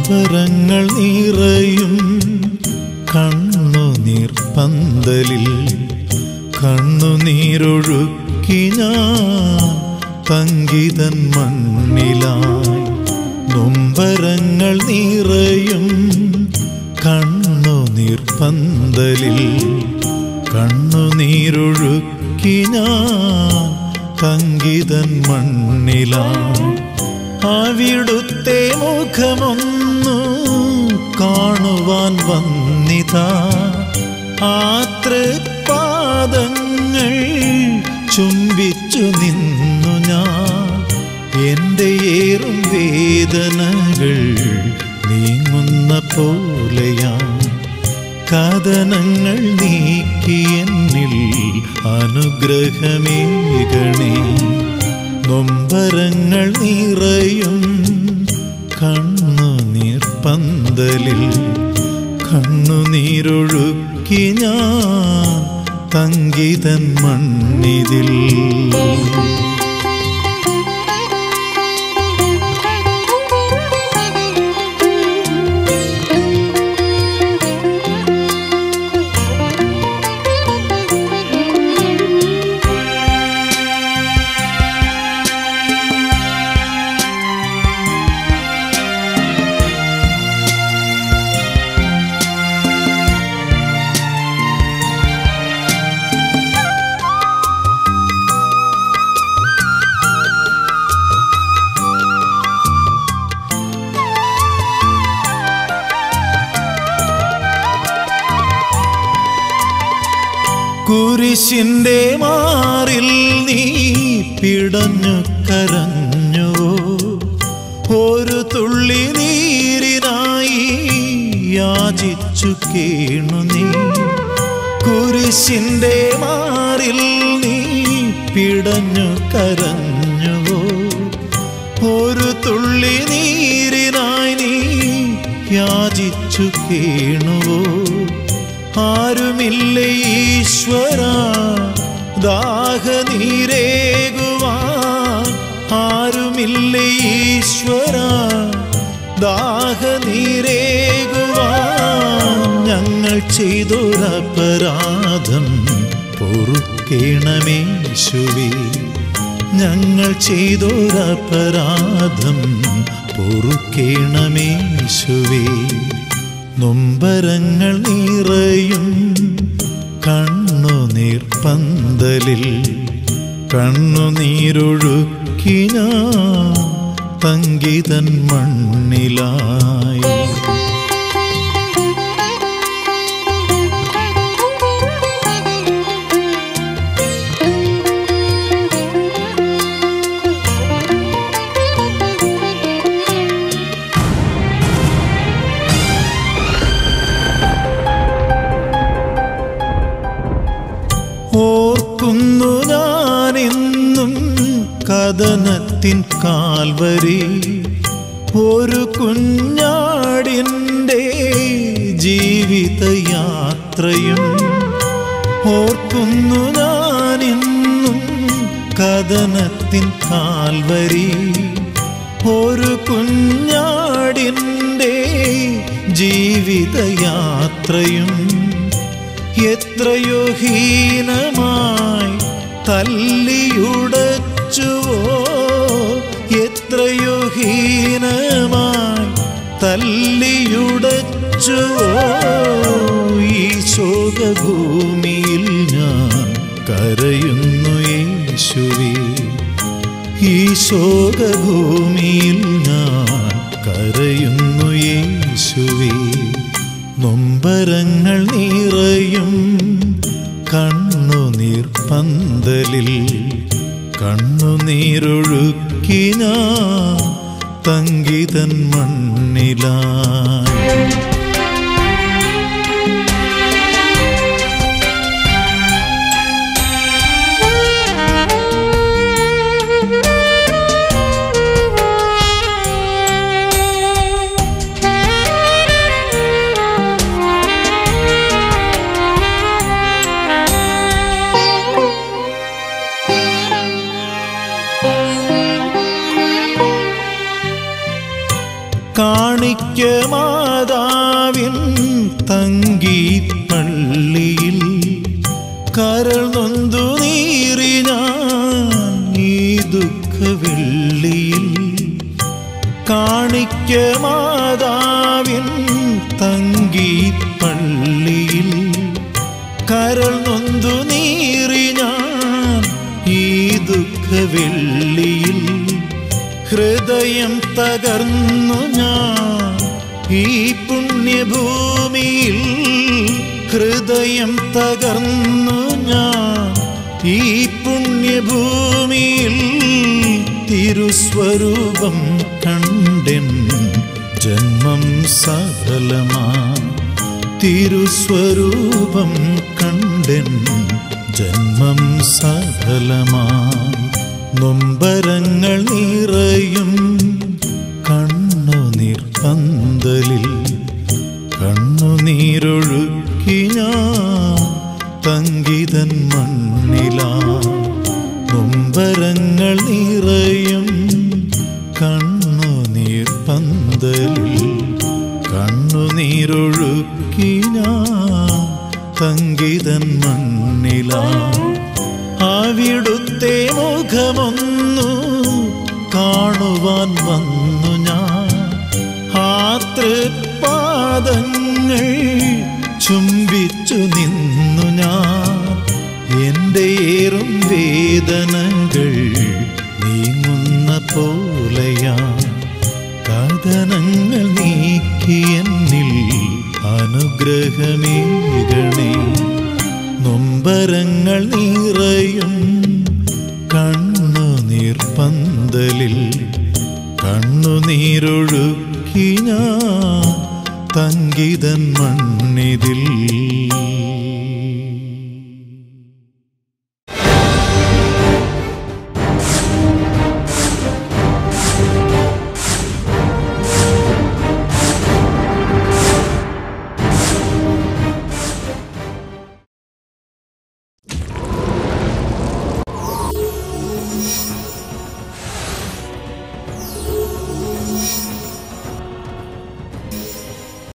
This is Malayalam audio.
നൊമ്പരങ്ങൾ നിറയും കണ്ണുനീർ പന്തലിൽ കണ്ണുനീരൊഴുക്കി ഞാൻ തങ്കിതൻ മണ്ണിലായി നൊമ്പരങ്ങൾ നിറയും കണ്ണുനീർ പന്തലിൽ കണ്ണുനീരൊഴുക്കി ഞാൻ തങ്കിതൻ മണ്ണിലായി അവിടുത്തെ മുഖമൊന്നു കാണുവാൻ വന്നിതാ ആത്രപാദങ്ങൾ ചുംബിച്ചു നിന്നു ഞാൻ എൻ്റെ ഏറും വേദനകൾ നീങ്ങുന്ന പോലെയാ കഥനങ്ങൾ നീക്കി എന്നിൽ അനുഗ്രഹമേകണേ നൊമ്പരങ്ങൾ നിറയും കണ്ണുനീർ പന്തലിൽ കണ്ണുനീരൊഴുക്കി ഞാൻ തങ്കിതൻ മണ്ണിതിൽ കുരിശിന്റെ മാറിൽ നീ പിടഞ്ഞു കരഞ്ഞു ഒരു തുള്ളി നീരിനായി യാചിച്ചു കേണു നീ കുരിശിന്റെ മാറിൽ നീ പിടഞ്ഞു കരഞ്ഞു ഒരു തുള്ളി നീരിനായി നീ യാചിച്ചു കേണുവോ ആരുമില്ല ഈശ്വര ദാഹനീരേകുവാൻ ആരുമില്ല ഈശ്വര ദാഹനീരേകുവാൻ ഞങ്ങൾ ചെയ്തൊരപരാധം പൊറുക്കേണമേശുവേ ഞങ്ങൾ ചെയ്തൊരപരാധം പൊറുക്കേണമേശുവേ നൊമ്പരങ്ങൾ നിറയും കണ്ണുനീർ പന്തലിൽ കണ്ണുനീരൊഴുക്കി ഞാൻ തങ്കിതൻ മണ്ണിലായി ഓർക്കുന്നു ഞാനെന്നും കഥനത്തിൻ കാൽവരി ഒരു കുഞ്ഞാടിൻ്റെ ജീവിതയാത്രയും ഓർക്കുന്നു ഞാനെന്നും കഥനത്തിൻ കാൽവരി ഒരു കുഞ്ഞാടിൻ്റെ ജീവിതയാത്രയും എത്രയോ ഹീനമായി തല്ലിയുടച്ചുവോ എത്രയോ ഹീനമായി തല്ലിയുടച്ചുവോ ഈ ശോകഭൂമിയിൽ ഞാൻ കരയുന്നു യേശുവേ ഈ ശോകഭൂമിയിൽ ഞാൻ കരയുന്നു യേശുവേ നൊമ്പരങ്ങൾ നിറയും കണ്ണുനീർ പന്തലിൽ കണ്ണുനീരൊഴുക്കി ഞാൻ തങ്കിതൻ മണ്ണിലായി കാണിക്ക മാതാവിൻ തങ്കി പള്ളിയിൽ കരൾ നൊന്തു നീറി ഞാൻ ഈ ദുഃഖവെള്ളിയിൽ കാണിക്ക മാതാവിൻ തങ്കി പള്ളിയിൽ കരൾ നൊന്തു നീറി ഞാൻ ഈ ദുഃഖവെള്ളിയിൽ ഹൃദയം തകർന്നു ഞാൻ ഈ പുണ്യഭൂമിയിൽ ഹൃദയം തകർന്നു ഞാൻ ഈ പുണ്യഭൂമിയിൽ തിരുസ്വരൂപം കണ്ടെൻ ജന്മം സഫലമാ തിരുസ്വരൂപം കണ്ടെൻ ജന്മം സഫലമാ നൊമ്പരങ്ങൾ നിറയും കണ്ണുനീർ പന്തലിൽ കണ്ണുനീരൊഴുക്കി ഞാൻ തങ്കിതൻ മണ്ണിലാ നൊമ്പരങ്ങൾ നിറയും കണ്ണുനീർ പന്തലിൽ കണ്ണുനീരൊഴുക്കി ഞാൻ തങ്കിതൻ മണ്ണിലാ അവിടുത്തെ മുഖമൊന്നു കാണുവാൻ വന്നു ഞാൻ ആ തൃപ്പാദങ്ങൾ ചുംബിച്ചു നിന്നു ഞാൻ എൻ്റെ ഏറും വേദനകൾ നീങ്ങുന്ന പോലെയാ കഥനങ്ങൾ നീക്കി എന്നിൽ അനുഗ്രഹമേകണേ നൊമ്പരങ്ങൾ നിറയും കണ്ണുനീർ പന്തലിൽ കണ്ണുനീരൊഴുക്കി ഞാൻ തങ്കിതൻ മണ്ണിതിൽ